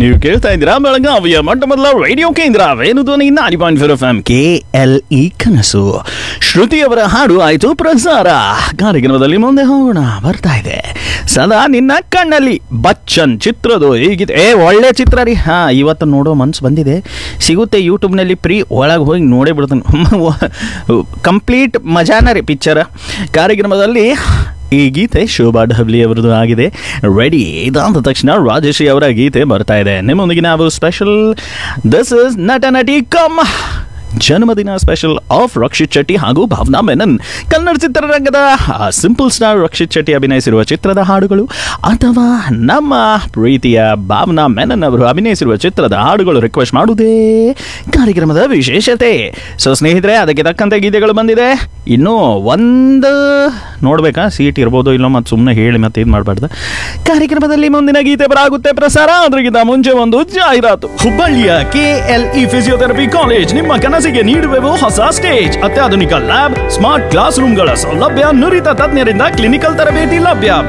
ನೀವು ಕೇಳ್ತಾ ಇದ್ದೀರಾ ಬೆಳಗಾವಿಯ ಮೊಟ್ಟ ಮೊದಲ ರೇಡಿಯೋ ಕೇಂದ್ರ ವೇಣುಧ್ವನಿ ನಾಡಿ point four F M K L E ಕನಸು ಶ್ರುತಿಯವರ ಹಾಡು ಆಯ್ತು ಪ್ರಸಾರ ಕಾರ್ಯಕ್ರಮದಲ್ಲಿ ಮುಂದೆ ಹೋಗೋಣ ಬರ್ತಾ ಇದೆ ಸದಾ ನಿನ್ನ ಕಣ್ಣಲ್ಲಿ ಬಚ್ಚನ್ ಚಿತ್ರದು ಹೀಗಿದೆ ಏ ಒಳ್ಳೆ ಚಿತ್ರ ರೀ ಹಾ ಇವತ್ತು ನೋಡೋ ಮನ್ಸು ಬಂದಿದೆ ಸಿಗುತ್ತೆ ಯೂಟ್ಯೂಬ್ನಲ್ಲಿ ಫ್ರೀ ಒಳಗೆ ಹೋಗಿ ನೋಡೇ ಬಿಡ್ತಾನೆ ಕಂಪ್ಲೀಟ್ ಮಜಾನ ರೀ ಪಿಕ್ಚರ್ ಕಾರ್ಯಕ್ರಮದಲ್ಲಿ ಈ ಗೀತೆ ಶೋಭಾ ಡಬ್ಲಿ ಅವರದು ಆಗಿದೆ ರೆಡಿ ಇದಾದ ತಕ್ಷಣ ರಾಜಶ್ರೀ ಅವರ ಗೀತೆ ಬರ್ತಾ ಇದೆ ನಿಮ್ಮೊಂದಿಗೆ ನಾವು ಸ್ಪೆಷಲ್ ದಿಸ್ ಇಸ್ ನಟ ನಟಿ ಕಮ್ ಜನ್ಮದಿನ ಸ್ಪೆಷಲ್ ಆಫ್ ರಕ್ಷಿತ್ ಶೆಟ್ಟಿ ಹಾಗೂ ಭಾವನಾ ಮೆನನ್ ಕನ್ನಡ ಚಿತ್ರರಂಗದ ಸಿಂಪಲ್ ಸ್ಟಾರ್ ರಕ್ಷಿತ್ ಶೆಟ್ಟಿ ಅಭಿನಯಿಸಿರುವ ಚಿತ್ರದ ಹಾಡುಗಳು ಅಥವಾ ನಮ್ಮ ಪ್ರೀತಿಯ ಭಾವನಾ ಮೆನನ್ ಅವರು ಅಭಿನಯಿಸಿರುವ ಚಿತ್ರದ ಹಾಡುಗಳು ರಿಕ್ವೆಸ್ಟ್ ಮಾಡುವುದೇ ಕಾರ್ಯಕ್ರಮದ ವಿಶೇಷತೆ ಸೊ ಸ್ನೇಹಿತರೆ ಅದಕ್ಕೆ ತಕ್ಕಂತೆ ಗೀತೆಗಳು ಬಂದಿದೆ ಇನ್ನೂ ಒಂದು ನೋಡ್ಬೇಕಾ ಸೀಟ್ ಇರ್ಬೋದು ಇಲ್ಲೋ ಮತ್ತು ಸುಮ್ಮನೆ ಹೇಳಿ ಮತ್ತೆ ಇದು ಮಾಡಬಾರ್ದು ಕಾರ್ಯಕ್ರಮದಲ್ಲಿ ಮುಂದಿನ ಗೀತೆ ಬರಾಗುತ್ತೆ ಪ್ರಸಾರ ಅದ್ರಗಿಂತ ಮುಂಚೆ ಒಂದು ಜಾಹೀರಾತು ಹುಬ್ಬಳ್ಳಿಯ K L E physiotherapy college ನಿಮ್ಮ ಕನಸಿಗೆ ನೀಡುವೆವು ಹೊಸ ಸ್ಟೇಜ್ ಅತ್ಯಾಧುನಿಕ ಲ್ಯಾಬ್ ಸ್ಮಾರ್ಟ್ ಕ್ಲಾಸ್ ರೂಮ್ಗಳ ಸೌಲಭ್ಯ ನುರಿತ ತಜ್ಞರಿಂದ ಕ್ಲಿನಿಕಲ್ ತರಬೇತಿ ಲಭ್ಯ